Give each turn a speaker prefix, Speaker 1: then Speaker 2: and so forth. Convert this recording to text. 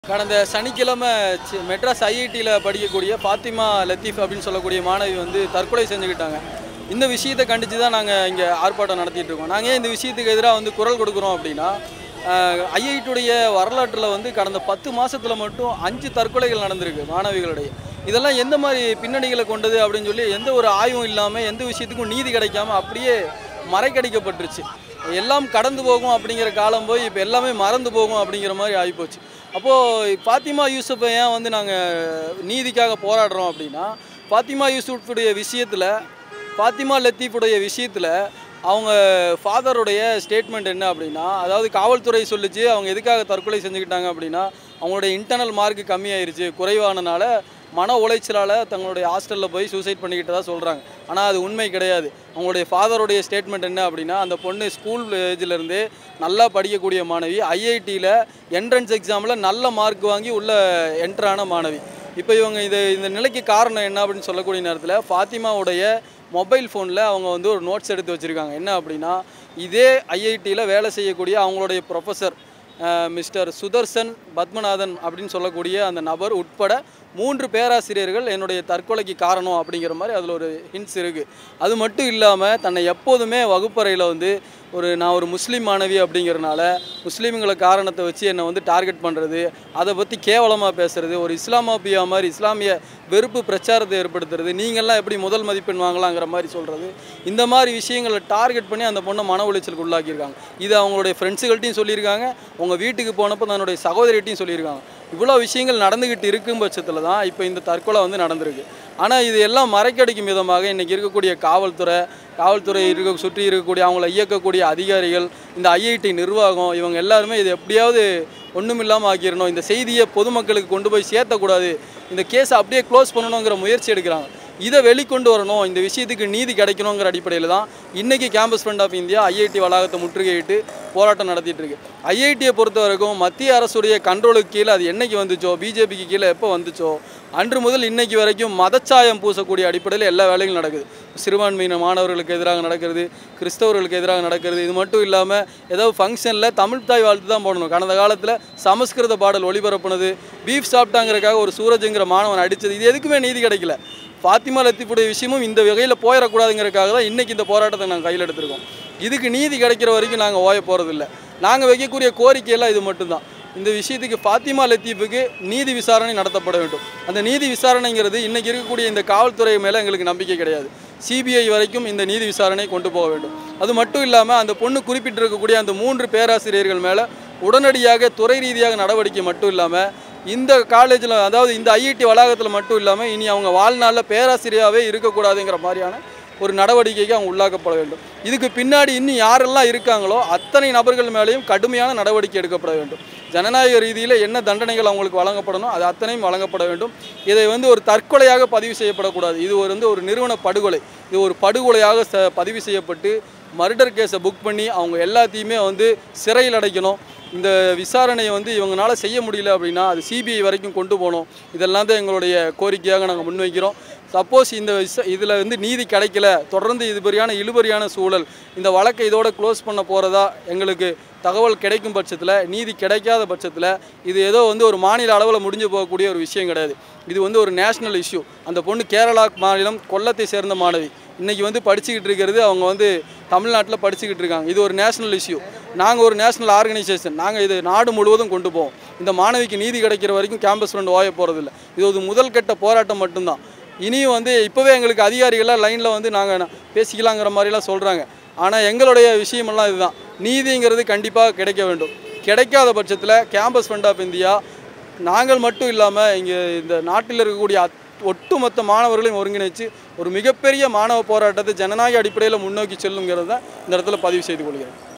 Speaker 1: கடந்த சனிக்கிழமை சி- மெட்ராஸ் ஐஐடியில் படிக்கக்கூடிய ஃபாத்திமா லத்தீஃப் அப்படின்னு சொல்லக்கூடிய மாணவி வந்து தற்கொலை செஞ்சுக்கிட்டாங்க இந்த விஷயத்தை கண்டித்து தான் நாங்கள் இங்கே ஆர்ப்பாட்டம் நடத்திட்டு இருக்கோம் நாங்கள் ஏன் இந்த விஷயத்துக்கு எதிராக வந்து குரல் கொடுக்குறோம் அப்படின்னா ஐஐடியுடைய வரலாற்றில் வந்து கடந்த பத்து மாசத்துல மட்டும் அஞ்சு தற்கொலைகள் நடந்திருக்கு மாணவிகளுடைய இதெல்லாம் எந்த மாதிரி பின்னணிகளை கொண்டது அப்படின்னு சொல்லி எந்த ஒரு ஆய்வும் இல்லாமல் எந்த விஷயத்துக்கும் நீதி கிடைக்காம அப்படியே மறைக்கடிக்கப்பட்டுருச்சு எல்லாம் கடந்து போகும் அப்படிங்கிற காலம் போய் இப்போ எல்லாமே மறந்து போகும் அப்படிங்கிற மாதிரி ஆகிப்போச்சு அப்போது ஃபாத்திமா யூசுஃபை ஏன் வந்து நாங்கள் நீதிக்காக போராடுறோம் அப்படின்னா ஃபாத்திமா யூசுஃபுடைய விஷயத்தில் ஃபாத்திமா லத்தீஃபுடைய விஷயத்தில் அவங்க ஃபாதருடைய ஸ்டேட்மெண்ட் என்ன அப்படின்னா அதாவது காவல்துறை சொல்லுச்சு அவங்க எதுக்காக தற்கொலை செஞ்சுக்கிட்டாங்க அப்படின்னா அவங்களுடைய இன்டர்னல் மார்க் கம்மியாயிருச்சு குறைவானனால மன உளைச்சலால் தங்களுடைய ஹாஸ்டலில் போய் சூசைட் பண்ணிக்கிட்டதா சொல்கிறாங்க ஆனால் அது உண்மை கிடையாது அவங்களுடைய ஃபாதருடைய ஸ்டேட்மெண்ட் என்ன அப்படின்னா அந்த பொண்ணு ஸ்கூல் ஏஜ்லேருந்தே நல்லா படிக்கக்கூடிய மாணவி ஐஐடியில் என்ட்ரன்ஸ் எக்ஸாமில் நல்ல மார்க் வாங்கி உள்ள என்ட்ரான மாணவி இப்போ இவங்க இது இந்த நிலைக்கு காரணம் என்ன அப்படின்னு சொல்லக்கூடிய நேரத்தில் ஃபாத்திமாவுடைய மொபைல் ஃபோனில் அவங்க வந்து ஒரு நோட்ஸ் எடுத்து வச்சுருக்காங்க என்ன அப்படின்னா இதே ஐஐடியில் வேலை செய்யக்கூடிய அவங்களுடைய ப்ரொஃபஸர் மிஸ்டர் சுதர்சன் பத்மநாதன் அப்படின்னு சொல்லக்கூடிய அந்த நபர் உட்பட மூன்று பேராசிரியர்கள் என்னுடைய தற்கொலைக்கு காரணம் அப்படிங்கிற மாதிரி அதில் ஒரு ஹிண்ட்ஸ் இருக்குது அது மட்டும் இல்லாமல் தன்னை எப்போதுமே வகுப்பறையில் வந்து ஒரு நான் ஒரு முஸ்லீம் மாணவி அப்படிங்கிறனால முஸ்லீம்களை காரணத்தை வச்சு என்னை வந்து டார்கெட் பண்ணுறது அதை பற்றி கேவலமாக பேசுறது ஒரு இஸ்லாமாபியா மாதிரி இஸ்லாமிய வெறுப்பு பிரச்சாரத்தை ஏற்படுத்துறது நீங்கள்லாம் எப்படி முதல் மதிப்பெண் வாங்கலாங்கிற மாதிரி சொல்கிறது இந்த மாதிரி விஷயங்களை டார்கெட் பண்ணி அந்த பொண்ணை மன உளைச்சலுக்கு உள்ளாக்கியிருக்காங்க இது அவங்களுடைய ஃப்ரெண்ட்ஸுகள்ட்டையும் சொல்லியிருக்காங்க உங்கள் வீட்டுக்கு போனப்போ தன்னுடைய சகோதரிகிட்டையும் சொல்லியிருக்காங்க இவ்வளோ விஷயங்கள் நடந்துக்கிட்டு இருக்கும் பட்சத்தில் தான் இப்போ இந்த தற்கொலை வந்து நடந்திருக்கு ஆனால் இது எல்லாம் மறைக்கடிக்கும் விதமாக இன்றைக்கி இருக்கக்கூடிய காவல்துறை காவல்துறை இருக்க சுற்றி இருக்கக்கூடிய அவங்கள இயக்கக்கூடிய அதிகாரிகள் இந்த ஐஐடி நிர்வாகம் இவங்க எல்லாருமே இது எப்படியாவது ஒன்றுமில்லாமல் ஆக்கிடணும் இந்த செய்தியை பொதுமக்களுக்கு கொண்டு போய் சேர்த்தக்கூடாது இந்த கேஸை அப்படியே க்ளோஸ் பண்ணணுங்கிற முயற்சி எடுக்கிறாங்க இதை வெளிக்கொண்டு வரணும் இந்த விஷயத்துக்கு நீதி கிடைக்கணுங்கிற அடிப்படையில் தான் இன்றைக்கி campus front of India IIT வளாகத்தை முற்றுகையிட்டு போராட்டம் நடத்திட்டு இருக்கு ஐஐடியை பொறுத்த வரைக்கும் மத்திய அரசுடைய கண்ட்ரோலுக்கு கீழே அது என்னைக்கு வந்துச்சோ பிஜேபிக்கு கீழே எப்போ வந்துச்சோ அன்று முதல் இன்னைக்கு வரைக்கும் மதச்சாயம் பூசக்கூடிய அடிப்படையில் எல்லா வேலைகளும் நடக்குது சிறுபான்மையின மாணவர்களுக்கு எதிராக நடக்கிறது கிறிஸ்தவர்களுக்கு எதிராக நடக்கிறது இது மட்டும் இல்லாமல் ஏதோ ஃபங்க்ஷனில் தமிழ் தாய் வாழ்த்து தான் போடணும் கடந்த காலத்தில் சமஸ்கிருத பாடல் ஒளிபரப்புனது பீஃப் சாப்பிட்டாங்கிறக்காக ஒரு சூரஜுங்கிற மாணவன் அடித்தது இது எதுக்குமே நீதி கிடைக்கல ஃபாத்திமா லத்தீஃபுடைய விஷயமும் இந்த வகையில் போயிடக்கூடாதுங்கிறதுக்காக தான் இன்றைக்கி இந்த போராட்டத்தை நாங்கள் கையில் எடுத்திருக்கோம் இதுக்கு நீதி கிடைக்கிற வரைக்கும் நாங்கள் ஓய போகிறதில்ல நாங்கள் வைக்கக்கூடிய கோரிக்கையெல்லாம் இது மட்டும்தான் இந்த விஷயத்துக்கு ஃபாத்திமா லத்தீஃபுக்கு நீதி விசாரணை நடத்தப்பட வேண்டும் அந்த நீதி விசாரணைங்கிறது இன்றைக்கி இருக்கக்கூடிய இந்த காவல்துறை மேலே எங்களுக்கு நம்பிக்கை கிடையாது சிபிஐ வரைக்கும் இந்த நீதி விசாரணை கொண்டு போக வேண்டும் அது மட்டும் இல்லாமல் அந்த பொண்ணு குறிப்பிட்டிருக்கக்கூடிய அந்த மூன்று பேராசிரியர்கள் மேலே உடனடியாக துறை ரீதியாக நடவடிக்கை மட்டும் இல்லாமல் இந்த காலேஜில் அதாவது இந்த ஐஐடி வளாகத்தில் மட்டும் இல்லாமல் இனி அவங்க வாழ்நாளில் பேராசிரியராகவே இருக்கக்கூடாதுங்கிற மாதிரியான ஒரு நடவடிக்கைக்கு அவங்க உள்ளாக்கப்பட வேண்டும் இதுக்கு பின்னாடி இன்னும் யாரெல்லாம் இருக்காங்களோ அத்தனை நபர்கள் மேலேயும் கடுமையான நடவடிக்கை எடுக்கப்பட வேண்டும் ஜனநாயக ரீதியில் என்ன தண்டனைகள் அவங்களுக்கு வழங்கப்படணும் அது அத்தனையும் வழங்கப்பட வேண்டும் இதை வந்து ஒரு தற்கொலையாக பதிவு செய்யப்படக்கூடாது இது ஒரு வந்து ஒரு நிறுவன படுகொலை இது ஒரு படுகொலையாக ச பதிவு செய்யப்பட்டு மர்டர் கேஸை புக் பண்ணி அவங்க எல்லாத்தையுமே வந்து சிறையில் அடைக்கணும் இந்த விசாரணையை வந்து இவங்களால செய்ய முடியல அப்படின்னா அது சிபிஐ வரைக்கும் கொண்டு போகணும் இதெல்லாம் தான் எங்களுடைய கோரிக்கையாக நாங்கள் முன்வைக்கிறோம் சப்போஸ் இந்த விச இதில் வந்து நீதி கிடைக்கல தொடர்ந்து இதுபடியான இழுபறியான சூழல் இந்த வழக்கை இதோட க்ளோஸ் பண்ண போகிறதா எங்களுக்கு தகவல் கிடைக்கும் பட்சத்தில் நீதி கிடைக்காத பட்சத்தில் இது ஏதோ வந்து ஒரு மாநில அளவில் முடிஞ்சு போகக்கூடிய ஒரு விஷயம் கிடையாது இது வந்து ஒரு நேஷ்னல் இஷ்யூ அந்த பொண்ணு கேரளா மாநிலம் கொல்லத்தை சேர்ந்த மாணவி இன்றைக்கி வந்து படிச்சுக்கிட்டு இருக்கிறது அவங்க வந்து தமிழ்நாட்டில் படிச்சுக்கிட்டு இருக்காங்க இது ஒரு நேஷ்னல் இஷ்யூ நாங்கள் ஒரு நேஷ்னல் ஆர்கனைசேஷன் நாங்கள் இது நாடு முழுவதும் கொண்டு போவோம் இந்த மாணவிக்கு நீதி கிடைக்கிற வரைக்கும் கேம்பஸ் ஃப்ரெண்ட் ஓய போகிறதில்ல இது ஒரு முதல் கட்ட போராட்டம் மட்டும்தான் இனியும் வந்து இப்போவே எங்களுக்கு அதிகாரிகள்லாம் லைனில் வந்து நாங்கள் பேசிக்கலாங்கிற மாதிரிலாம் சொல்கிறாங்க ஆனால் எங்களுடைய விஷயமெல்லாம் இதுதான் நீதிங்கிறது கண்டிப்பாக கிடைக்க வேண்டும் கிடைக்காத பட்சத்தில் கேம்பஸ் ஃப்ரண்ட் ஆஃப் இந்தியா நாங்கள் மட்டும் இல்லாமல் இங்கே இந்த நாட்டில் இருக்கக்கூடிய அத்- ஒட்டுமொத்த மாணவர்களையும் ஒருங்கிணைச்சு ஒரு மிகப்பெரிய மாணவ போராட்டத்தை ஜனநாயக அடிப்படையில் முன்னோக்கி செல்லுங்கிறது தான் இந்த இடத்துல பதிவு செய்து கொள்கிறேன்